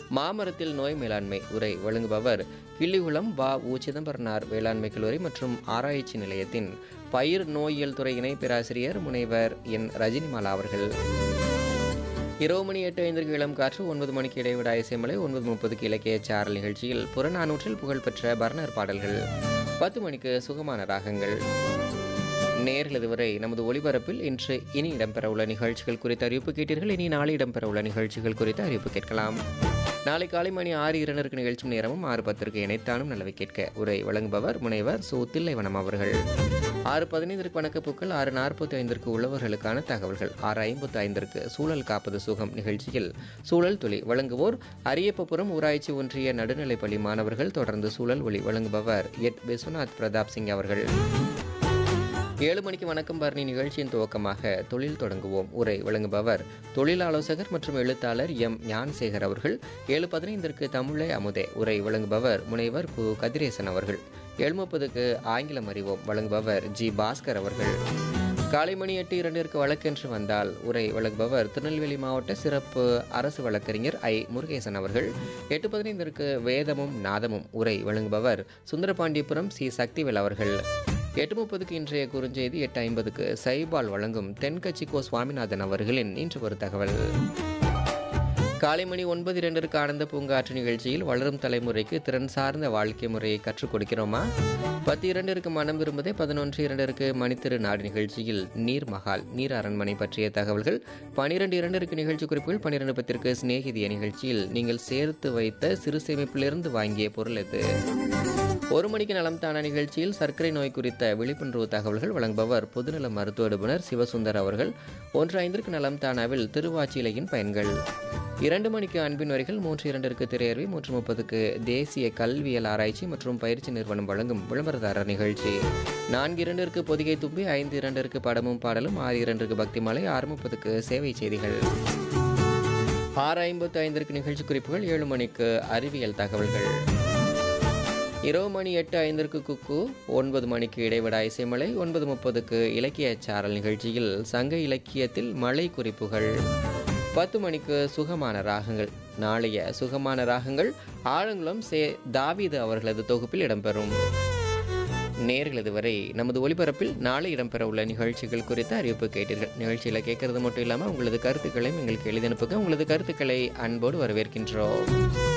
மாமரத்தில் நோய் மேலாண்மை உரை வழங்குபவர் கிள்ளிகுளம் வ உ சிதம்பரனார் வேளாண்மை கல்லூரி மற்றும் ஆராய்ச்சி நிலையத்தின் பயிர் நோயியல் துறை இணை பேராசிரியர் முனைவர் என் ரஜினிமாலா அவர்கள் இரவு மணி எட்டு ஐந்திற்கு இளம் காற்று ஒன்பது மணிக்கு இடைவிடா இசைமலை ஒன்பது முப்பதுக்கு இலக்கிய சாரல் நிகழ்ச்சியில் புறநானூற்றில் புகழ்பெற்ற பர்னர் பாடல்கள் பத்து மணிக்கு சுகமான ராகங்கள் நேரில் இதுவரை நமது ஒளிபரப்பில் இன்று இனி இடம்பெறவுள்ள நிகழ்ச்சிகள் குறித்த அறிவிப்பு கேட்டீர்கள் இனி நாளை இடம்பெறவுள்ள நிகழ்ச்சிகள் குறித்த அறிவிப்பு கேட்கலாம் நாளை காலை மணி ஆறு இரண்டருக்கு நிகழ்ச்சி நேரமும் ஆறு பத்திற்கு இணைத்தானும் நல்லவை கேட்க உரை வழங்குபவர் முனைவர் சு தில்லைவனம் அவர்கள் ஆறு பதினைந்திற்கு வணக்கப்பூக்கள் ஆறு நாற்பத்தி ஐந்திற்கு உழவர்களுக்கான தகவல்கள் ஆறு ஐம்பத்து ஐந்திற்கு சூழல் காப்பது சுகம் நிகழ்ச்சியில் சூழல் துளி வழங்குவோர் அரியப்பபுரம் ஊராட்சி ஒன்றிய நடுநிலைப்பள்ளி மாணவர்கள் தொடர்ந்து சூழல் ஒளி வழங்குபவர் எட் விஸ்வநாத் பிரதாப் சிங் அவர்கள் ஏழு மணிக்கு வணக்கம் பரணி நிகழ்ச்சியின் துவக்கமாக தொழில் தொடங்குவோம் உரை வழங்குபவர் தொழில் ஆலோசகர் மற்றும் எழுத்தாளர் எம் ஞான்சேகர் அவர்கள் ஏழு பதினைந்திற்கு தமிழே அமுதே உரை வழங்குபவர் முனைவர் கு கதிரேசன் அவர்கள் ஏழு முப்பதுக்கு ஆங்கிலம் அறிவோம் வழங்குபவர் ஜி பாஸ்கர் அவர்கள் காலை மணி எட்டு இரண்டிற்கு வழக்கென்று வந்தால் உரை வழங்குபவர் திருநெல்வேலி மாவட்ட சிறப்பு அரசு வழக்கறிஞர் ஐ முருகேசன் அவர்கள் எட்டு பதினைந்திற்கு வேதமும் நாதமும் உரை வழங்குபவர் சுந்தரபாண்டியபுரம் சி சக்திவேல் அவர்கள் எட்டு முப்பதுக்கு இன்றைய குறுஞ்செய்தி எட்டு ஐம்பதுக்கு சைபால் வழங்கும் தென்கட்சி கோ சுவாமிநாதன் அவர்களின் இன்று ஒரு தகவல் காலை மணி ஒன்பது இரண்டிற்கு ஆனந்த பூங்காற்று நிகழ்ச்சியில் வளரும் தலைமுறைக்கு திறன் சார்ந்த வாழ்க்கை முறையை கற்றுக் கொடுக்கிறோமா பத்து இரண்டிற்கு மனம் விரும்புதே பதினொன்று இரண்டிற்கு மணித்திரு நாடு நிகழ்ச்சியில் நீர் மகால் நீர் அரண்மனை பற்றிய தகவல்கள் பனிரெண்டு இரண்டிற்கு நிகழ்ச்சி குறிப்புகள் பன்னிரெண்டு பத்திற்கு சிநேகிதிய நிகழ்ச்சியில் நீங்கள் சேர்த்து வைத்த சிறு சேமிப்பிலிருந்து வாங்கிய பொருள் எது ஒரு மணிக்கு நலம் தான நிகழ்ச்சியில் சர்க்கரை நோய் குறித்த விழிப்புணர்வு தகவல்கள் வழங்குபவர் பொதுநல மருத்துவ நிபுணர் சிவசுந்தர் அவர்கள் ஒன்று ஐந்திற்கு நலம் தானாவில் திருவாச்சிலையின் பயன்கள் இரண்டு மணிக்கு அன்பின் வரிகள் மூன்று இரண்டிற்கு திரையர்வி மூன்று முப்பதுக்கு தேசிய கல்வியல் ஆராய்ச்சி மற்றும் பயிற்சி நிறுவனம் வழங்கும் விளம்பரதாரர் நிகழ்ச்சி நான்கு இரண்டிற்கு பொதிகை தும்பி ஐந்து இரண்டிற்கு படமும் பாடலும் ஆறு இரண்டிற்கு பக்தி மாலை ஆறு முப்பதுக்கு சேவை செய்திகள் ஆறு ஐம்பத்து ஐந்திற்கு நிகழ்ச்சி குறிப்புகள் ஏழு மணிக்கு அறிவியல் தகவல்கள் இரவு மணி எட்டு ஐந்திற்கு குக்கு ஒன்பது மணிக்கு இடைவிடா இசைமலை ஒன்பது முப்பதுக்கு இலக்கிய சாரல் நிகழ்ச்சியில் சங்க இலக்கியத்தில் மலை குறிப்புகள் பத்து மணிக்கு சுகமான ராகங்கள் நாளைய சுகமான ராகங்கள் ஆழங்குளம் சே தாவீது அவர்களது தொகுப்பில் இடம்பெறும் நேர்கள் இதுவரை நமது ஒலிபரப்பில் நாளை இடம்பெற உள்ள நிகழ்ச்சிகள் குறித்த அறிவிப்பு கேட்டீர்கள் நிகழ்ச்சியில் கேட்கறது மட்டும் இல்லாமல் உங்களது கருத்துக்களையும் எங்களுக்கு எழுதி அனுப்புங்க உங்களது கருத்துக்களை அன்போடு வரவேற்கின்றோம்